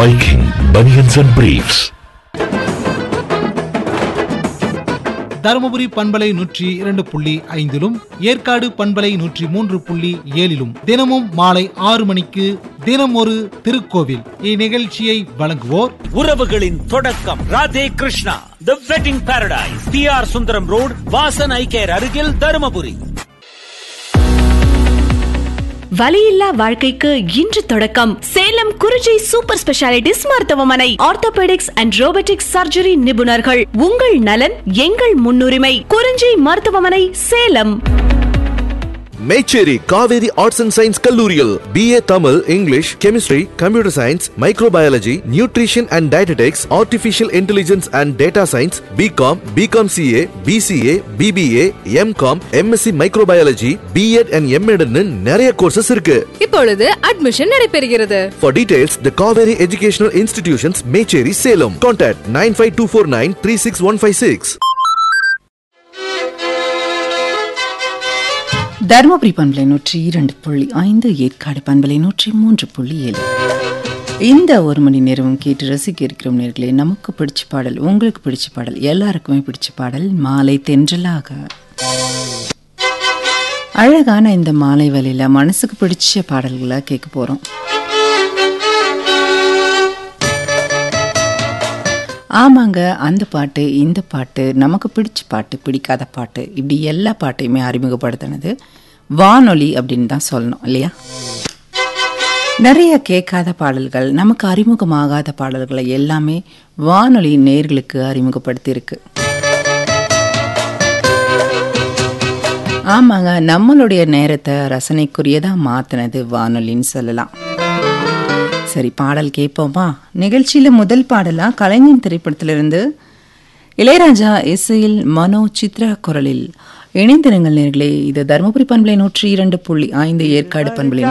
Viking Bunions and Briefs. Dharmapuri பண்பலை நூற்றி இரண்டு புள்ளி ஐந்திலும் ஏற்காடு பண்பலை நூற்றி மூன்று புள்ளி ஏழிலும் தினமும் மாலை ஆறு மணிக்கு தினம் ஒரு திருக்கோவில் இந்நிகழ்ச்சியை வழங்குவோர் உறவுகளின் தொடக்கம் Radhe Krishna the wedding paradise P R Sundaram road Vasan eye care அருகில் தருமபுரி வலியில்லா வாழ்க்கைக்கு இன்று தொடக்கம் சேலம் குறிஞ்சி சூப்பர் ஸ்பெஷாலிட்டிஸ் மருத்துவமனை ஆர்த்தோபெடிக்ஸ் அண்ட் ரோபோட்டிக்ஸ் சர்ஜரி நிபுணர்கள் உங்கள் நலன் எங்கள் முன்னுரிமை குறிஞ்சி மருத்துவமனை Salem Mecheri Kaveri arts and science கல்லூரியில் BA Tamil English chemistry computer science microbiology nutrition and dietetics artificial intelligence and data science BCom BCom CA BCA BBA MCom MSc microbiology BEd and எம்எட்னு நிறைய courses இருக்கு இப்பொழுது அட்மிஷன் நடைபெறுகிறது For details, the Kaveri Educational Institutions, Mecheri, Salem. Contact 95249 36156. Dharmapuri பண்பலை நூற்றி இரண்டு புள்ளி ஐந்து ஏற்காடு பண்பலை நூற்றி மூன்று புள்ளி ஏழு இந்த ஒரு மணி நேரமும் கேட்டு ரசிக்க இருக்கிறோம் நேர்களே நமக்கு பிடிச்ச பாடல் உங்களுக்கு பிடிச்ச பாடல் எல்லாருக்குமே பிடிச்ச பாடல் மாலை தென்றலாக அழகான இந்த மாலை வேலையில மனசுக்கு பிடிச்ச பாடல்களை கேட்க போறோம் ஆமாங்க அந்த பாட்டு இந்த பாட்டு நமக்கு பிடிச்ச பாட்டு பிடிக்காத பாட்டு இப்படி எல்லா பாட்டையுமே அறிமுகப்படுத்தினது வானொலி அப்படின்னு தான் சொல்லணும் இல்லையா நிறைய கேட்காத பாடல்கள் நமக்கு அறிமுகமாகாத பாடல்களை எல்லாமே வானொலி நேர்களுக்கு அறிமுகப்படுத்தியிருக்கு ஆமாங்க நம்மளுடைய நேரத்தை ரசனைக்குரியதாக மாற்றினது வானொலின்னு சொல்லலாம் சரி பாடல் கேட்போமா நிகழ்ச்சியில் முதல் பாடலாக கலைஞன் திரைப்படத்திலிருந்து இளையராஜா இசையில் மனோ சித்ரா குரலில் இணைந்திருங்கள் நேர்களே இது தருமபுரி பண்பலை நூற்றி இரண்டு புள்ளி ஐந்து ஏற்காடு பண்பலை